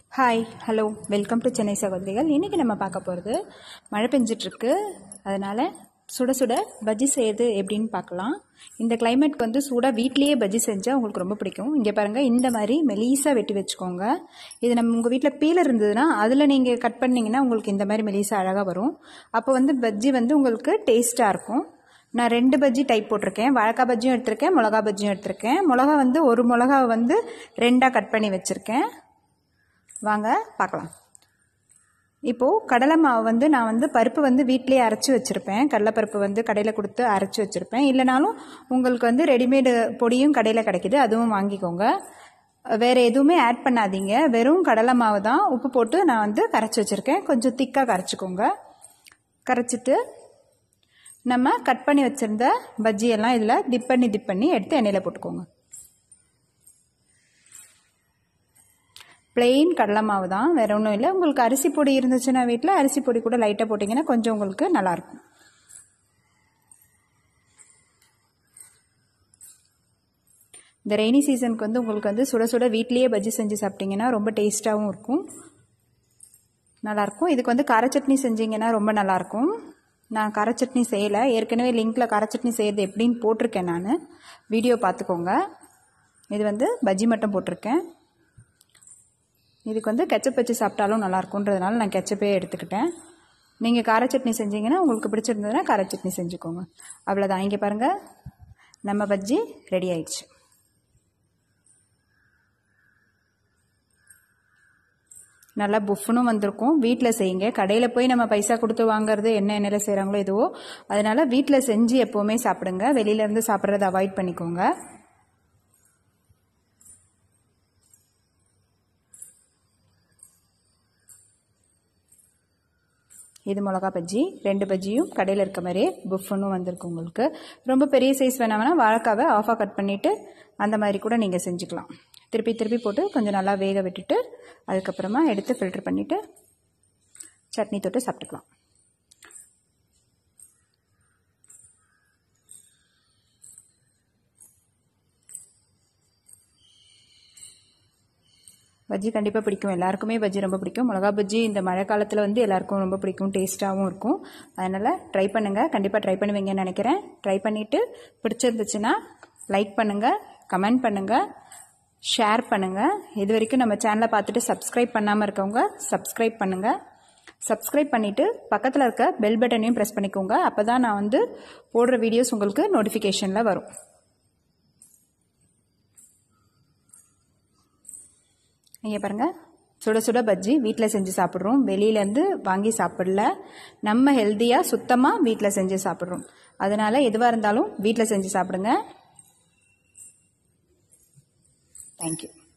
hi hello welcome to Chennai சகோதரிகள் இன்றைக்கி நம்ம பார்க்க போகிறது மழை பெஞ்சிட்ருக்கு அதனால் சுட சுட பஜ்ஜி செய்யுது எப்படின்னு பார்க்கலாம் இந்த கிளைமேட்க்கு வந்து சூடாக வீட்லேயே பஜ்ஜி செஞ்சால் உங்களுக்கு ரொம்ப பிடிக்கும் இங்கே பாருங்கள் இந்த மாதிரி மெலீஸாக வெட்டி வச்சுக்கோங்க இது நம்ம உங்கள் வீட்டில் பீலர் இருந்ததுன்னா அதில் நீங்கள் கட் பண்ணிங்கன்னா உங்களுக்கு இந்த மாதிரி மெலீஸாக அழகாக வரும் அப்போ வந்து பஜ்ஜி வந்து உங்களுக்கு டேஸ்ட்டாக இருக்கும் நான் ரெண்டு பஜ்ஜி டைப் போட்டிருக்கேன் வாழைக்காய் பஜ்ஜியும் எடுத்திருக்கேன் மிளகா பஜ்ஜியும் எடுத்திருக்கேன் மிளகா வந்து ஒரு மிளகாவை வந்து ரெண்டாக கட் பண்ணி வச்சுருக்கேன் வாங்க பார்க்கலாம் இப்போது கடலை மாவு வந்து நான் வந்து பருப்பு வந்து வீட்டிலேயே அரைச்சி வச்சுருப்பேன் கடலைப்பருப்பு வந்து கடையில் கொடுத்து அரைச்சி வச்சுருப்பேன் இல்லைனாலும் உங்களுக்கு வந்து ரெடிமேடு பொடியும் கடையில் கிடைக்கிது அதுவும் வாங்கிக்கோங்க வேறு எதுவுமே ஆட் பண்ணாதீங்க வெறும் கடலை மாவு தான் உப்பு போட்டு நான் வந்து கரைச்சி வச்சுருக்கேன் கொஞ்சம் திக்காக கரைச்சிக்கோங்க கரைச்சிட்டு நம்ம கட் பண்ணி வச்சுருந்த பஜ்ஜியெல்லாம் இதில் டிப் பண்ணி டிப் பண்ணி எடுத்து எண்ணெயில் போட்டுக்கோங்க பிளெயின் கடலை மாவு தான் வேறு ஒன்றும் இல்லை உங்களுக்கு அரிசி பொடி இருந்துச்சுன்னா வீட்டில் அரிசி பொடி கூட லைட்டாக போட்டிங்கன்னா கொஞ்சம் உங்களுக்கு நல்லாயிருக்கும் இந்த ரெய்னி சீசனுக்கு வந்து உங்களுக்கு வந்து சுட சுட வீட்லேயே பஜ்ஜி செஞ்சு சாப்பிட்டிங்கன்னா ரொம்ப டேஸ்ட்டாகவும் இருக்கும் நல்லாயிருக்கும் இதுக்கு வந்து கார சட்னி செஞ்சிங்கன்னா ரொம்ப நல்லாயிருக்கும் நான் கார சட்னி செய்யலை ஏற்கனவே லிங்க்கில் கார சட்னி செய்கிறது எப்படின்னு போட்டிருக்கேன் நான் வீடியோ பார்த்துக்கோங்க இது வந்து பஜ்ஜி மட்டும் போட்டிருக்கேன் இதுக்கு வந்து கெச்சப் வச்சு சாப்பிட்டாலும் நல்லாயிருக்குன்றதுனால நான் கெச்சப்பே எடுத்துக்கிட்டேன் நீங்கள் கார சட்னி செஞ்சீங்கன்னா உங்களுக்கு பிடிச்சிருந்ததுன்னா கார சட்னி செஞ்சுக்கோங்க அவ்வளோதான் இங்கே பாருங்கள் நம்ம பஜ்ஜி ரெடி ஆயிடுச்சு நல்லா புஃப்னும் வந்திருக்கும் வீட்டில் செய்யுங்க கடையில் போய் நம்ம பைசா கொடுத்து வாங்குறது என்ன எண்ணெயில் செய்கிறாங்களோ எதுவோ அதனால் வீட்டில் செஞ்சு எப்போவுமே சாப்பிடுங்க வெளியிலேருந்து சாப்பிட்றத அவாய்ட் பண்ணிக்கோங்க இது மிளகா பஜ்ஜி ரெண்டு பஜ்ஜியும் கடையில் இருக்க மாதிரியே புஃப்னும் வந்திருக்கு உங்களுக்கு ரொம்ப பெரிய சைஸ் வேணாம்னா வாழைக்காவை ஆஃபாக கட் பண்ணிவிட்டு அந்த மாதிரி கூட நீங்கள் செஞ்சுக்கலாம் திருப்பி திருப்பி போட்டு கொஞ்சம் நல்லா வேக விட்டுட்டு அதுக்கப்புறமா எடுத்து ஃபில்டர் பண்ணிவிட்டு சட்னி தொட்டு சாப்பிட்டுக்கலாம் பஜ்ஜி கண்டிப்பாக பிடிக்கும் எல்லாருக்குமே பஜ்ஜி ரொம்ப பிடிக்கும் மிளகா பஜ்ஜி இந்த மழை காலத்தில் வந்து எல்லாருக்கும் ரொம்ப பிடிக்கும் டேஸ்ட்டாகவும் இருக்கும் அதனால் ட்ரை பண்ணுங்கள் கண்டிப்பாக ட்ரை பண்ணுவீங்கன்னு நினைக்கிறேன் ட்ரை பண்ணிவிட்டு பிடிச்சிருந்துச்சுன்னா லைக் பண்ணுங்கள் கமெண்ட் பண்ணுங்கள் ஷேர் பண்ணுங்கள் இது வரைக்கும் நம்ம சேனலை பார்த்துட்டு சப்ஸ்கிரைப் பண்ணாமல் இருக்கவங்க சப்ஸ்கிரைப் பண்ணுங்கள் சப்ஸ்கிரைப் பண்ணிவிட்டு பக்கத்தில் இருக்க பெல் பட்டனையும் ப்ரெஸ் பண்ணிக்கோங்க அப்போ தான் நான் வந்து போடுற வீடியோஸ் உங்களுக்கு நோட்டிஃபிகேஷனில் வரும் இங்கே பாருங்கள் சுட சுட பஜ்ஜி வீட்டில் செஞ்சு சாப்பிட்றோம் வெளியிலேருந்து வாங்கி சாப்பிடல நம்ம ஹெல்த்தியாக சுத்தமாக வீட்டில் செஞ்சு சாப்பிட்றோம் அதனால் எதுவாக இருந்தாலும் வீட்டில் செஞ்சு சாப்பிடுங்க தேங்க்யூ